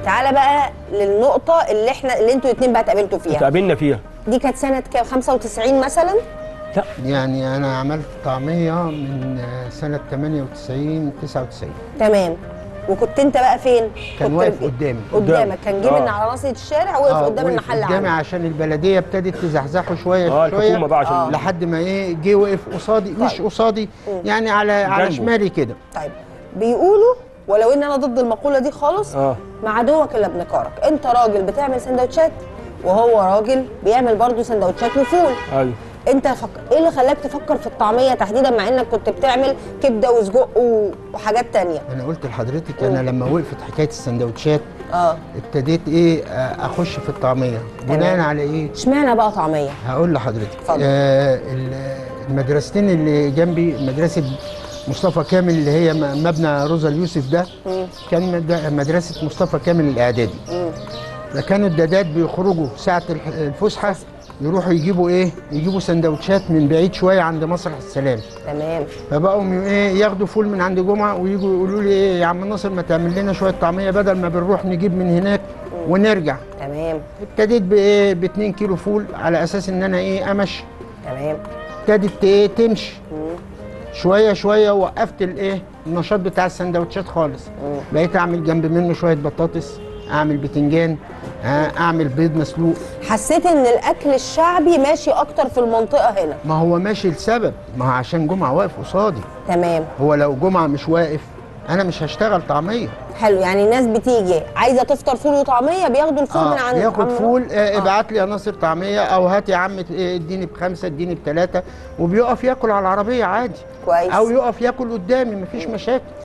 تعالى بقى للنقطه اللي احنا اللي انتوا الاثنين بقى اتقابلتوا فيها اتقابلنا فيها دي كانت سنه كام 95 مثلا لا يعني انا عملت طعميه من آه، سنه 98 99 تمام وكنت انت بقى فين كان كنت واقف ب- قدامي. قدامك كان جه آه. من على ناصيه الشارع وقف آه، قدام وقف المحل قدامي عندك عشان البلديه ابتدت تزحزحه شويه اه شويه الحكومه بقى عشان لحد ما ايه جه وقف قصادي مش قصادي يعني على على جنبه. شمالي كده طيب بيقولوا ولو ان انا ضد المقوله دي خالص اه مع عدوك الا ابن كارك انت راجل بتعمل سندوتشات وهو راجل بيعمل برضه سندوتشات وفول ايوه انت فك... ايه اللي خلاك تفكر في الطعميه تحديدا مع انك كنت بتعمل كبده وسجق و... وحاجات تانية انا قلت لحضرتك انا لما وقفت حكايه السندوتشات اه ابتديت ايه آه، اخش في الطعميه بناء على ايه اشمعنى بقى طعميه هقول لحضرتك اتفضل. آه ال- المدرستين اللي جنبي مدرسه مصطفى كامل اللي هي م- مبنى روزا اليوسف ده كان مد- مدرسه مصطفى كامل الاعدادي فكانوا الدادات بيخرجوا ساعه الح- الفسحه يروحوا يجيبوا ايه يجيبوا سندوتشات من بعيد شويه عند مسرح السلام تمام فبقوا م- ايه ياخدوا فول من عند جمعه ويجوا يقولوا لي ايه يا عم ناصر ما تعمل لنا شويه طعميه بدل ما بنروح نجيب من هناك ونرجع تمام ابتديت بايه ب 2 كيلو فول على اساس ان انا ايه امشي تمام ابتدت ايه تمشي شويه شويه وقفت الايه النشاط بتاع السندوتشات خالص بقيت اعمل جنب منه شويه بطاطس اعمل بتنجان آه، اعمل بيض مسلوق حسيت ان الاكل الشعبي ماشي اكتر في المنطقه هنا ما هو ماشي لسبب ما هو عشان جمعه واقف قصادي تمام هو لو جمعه مش واقف انا مش هشتغل طعميه حلو يعني الناس بتيجي عايزه تفطر فول وطعميه بياخدوا الفول من عند ياخد عم- فول آه آه. ابعت لي يا ناصر طعميه او هات يا عم آه، اديني بخمسه اديني بثلاثه وبيقف ياكل على العربيه عادي كويس او يقف ياكل قدامي مفيش مشاكل